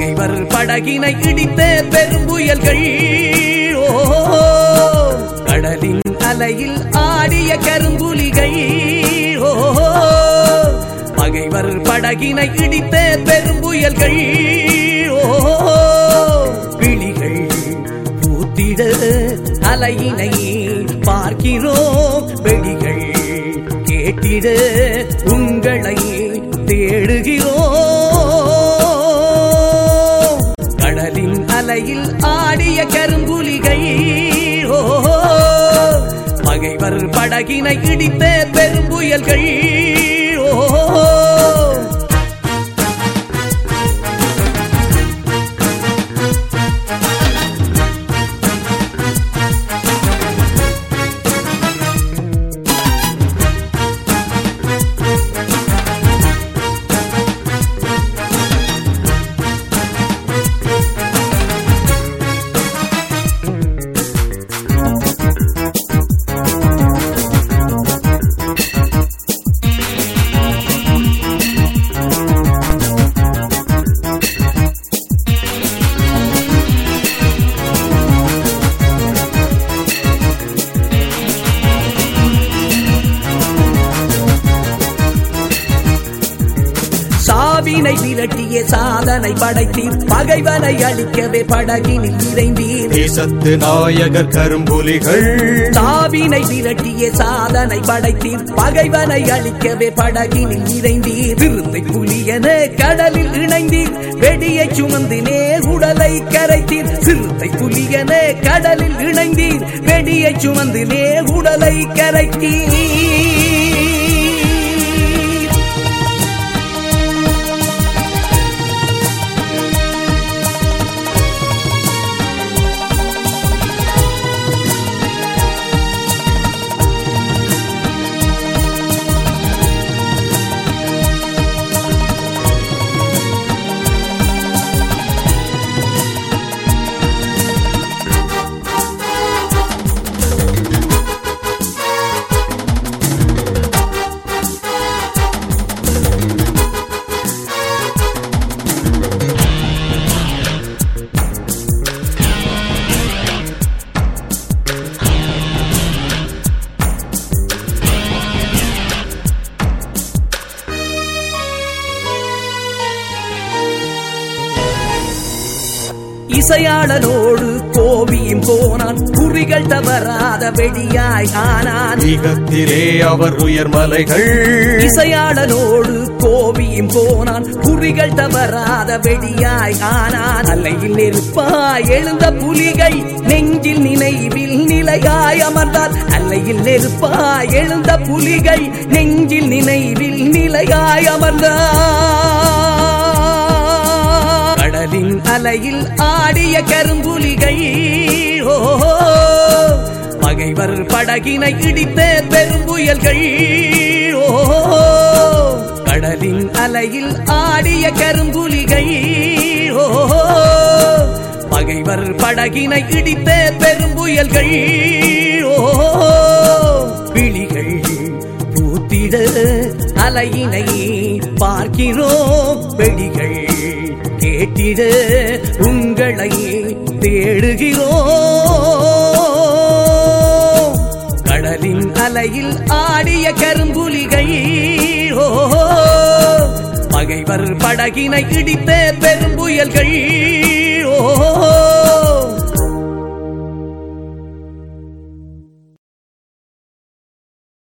பகைவர் படகினை இடித்த பெரும்புயல்கள் ஓ கடலின் அலையில் ஆடிய கரும்புலிகள் ஓ பகைவர் படகினை இடித்த பெரும்புயல்கள் ஓ விழிகள் பூத்திட அலையினை பார்க்கிறோம் வெடிகள் கேட்டிட உங்களை தேடுகிறோம் கடலின் அலையில் ஆடிய கரும்புலிகள் ஓ பகைவர் படகினை இடித்த பெரும்புயல்கள் ஓ சாவினை விரட்டிய சாதனை படைத்தீர் பகைவனை அழிக்கவே படகினில் இறைந்தீர் தேசத்து நாயகர் கரும்புலிகள் சாவினை விரட்டிய சாதனை படைத்தீர் பகைவனை அழிக்கவே படகினில் இறைந்தீர் விருந்தை புலியன கடலில் இணைந்தீர் வெடியை சுமந்து நேர் உடலை கரைத்தீர் சிறுத்தை புலியன கடலில் இணைந்தீர் வெடியை சுமந்து நேர் உடலை கரைத்தீர் இசையாளனோடு கோபியும் போனான் குறிகள் தவறாத வெடியாய் ஆனான் ஈகத்திலே அவர் உயர்மலைகள் இசையாளனோடு கோபியும் போனான் குறிகள் தவறாத வெடியாய் ஆனான் அல்லையில் நெருப்பாய் எழுந்த புலிகள் நெஞ்சில் நினைவில் நிலையாய் அமர்ந்தார் அல்லையில் நெருப்பாய் எழுந்த புலிகள் நெஞ்சில் நினைவில் நிலையாய் அமர்ந்தார் கடலின் அலையில் ஆடிய கரும்புலிகள் ஓ பகைவர் படகினை இடித்த பெரும்புயல்கள் ஓ கடலின் அலையில் ஆடிய கரும்புலிகள் ஓ பகைவர் படகினை இடித்த பெரும்புயல்கள் ஓ விழிகள் பூத்திட அலையினை பார்க்கிறோம் வெடிகள் கேட்டிட உங்களை தேடுகிறோம் கடலின் அலையில் ஆடிய கரும்புலிகள் ஓ பகைவர் படகினை இடித்த பெரும்புயல்கள் ஓ